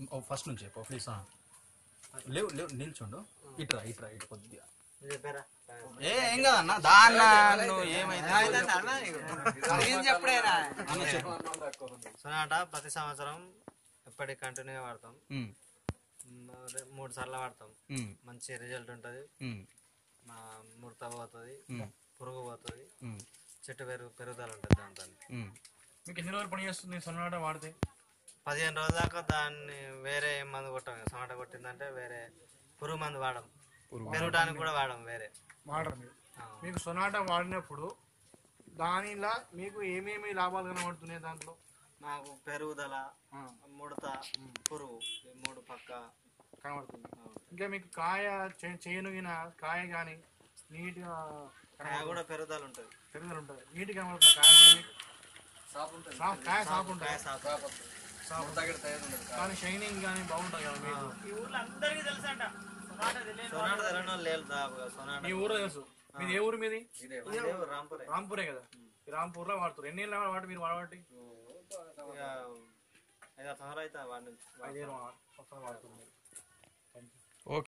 First నుంచి చెప్పు please లేవు లేవు నిల్చుండు ఇట్రా ఇట్రా ఇటు కొద్దిగా నువ్వు చెప్పారా ఏ ఏం కదన్నా దాన్న నువ్వు ఏమైతే అన్న చెప్పు సొనాట ప్రతి సంవత్సరం ఎప్పటికి కంటిన్యూగా వాడతాం ఉమ్, మ్, రె- మూడు సార్లు వాడతాం ఉమ్, మంచి రిజల్ట్ ఉంటుంది ఉమ్, మా ముడత పోతుంది ఉమ్, పురుగు పోతుంది ఉమ్, చెట్టు పెరుగు పెరుగుదల ఉంటుంది దాంతో ఉమ్. మీకు ఎన్ని రోజులు పని చేస్తుంది సొనాట వాడితే పదిహేను రోజుల దాకా దాన్ని వేరే ఏం మందు కొట్టాం ఇక సొనాట కొట్టిందంటే వేరే పురుగు మందు వాడం పెరగడానికి కూడా వాడం వేరే వాడరు మీరు ఆ. మీకు సొనాట వాడినప్పుడు దానిలా మీకు ఏమేమి లాభాలు కనబడుతున్నాయి దాంట్లో మాకు పెరుగుదల ఆ, ముడత పురుగు ఈ మూడు పక్క కనబడుతుంది ఇంకా మీకు కాయ చే- చేనుగిన కాయ కానీ నీట్గా కాయ కూడా పెరుగుదల ఉంటుంది పెరుగుదల ఉంటుంది నీట్గా కనబడుతుంది కాయ కూడా మీకు సాఫ్- కాయ సాఫ్ ఉంటుంది కాయ సాఫ్ సాఫ్ కానీ షైనింగ్ కానీ బాగుంటుంది కదా మీకు సొనాట తెలియని వాళ్ళు లేరు దాదాపుగా సొనాట మీ ఊరు తెలుసు మీది ఏ ఊరు మీది ఇదే రాంపురే రాంపూరే కదా ఈ రాంపూర్లో వాడుతారు ఎన్ని ఏళ్ళు వాటి మీరు వాడబట్టి ఇక ఐదారు సంవత్సరాలు అయితే వాడి నుంచి ఐదేళ్ళు సంవత్సరాలు వాడుతున్నారు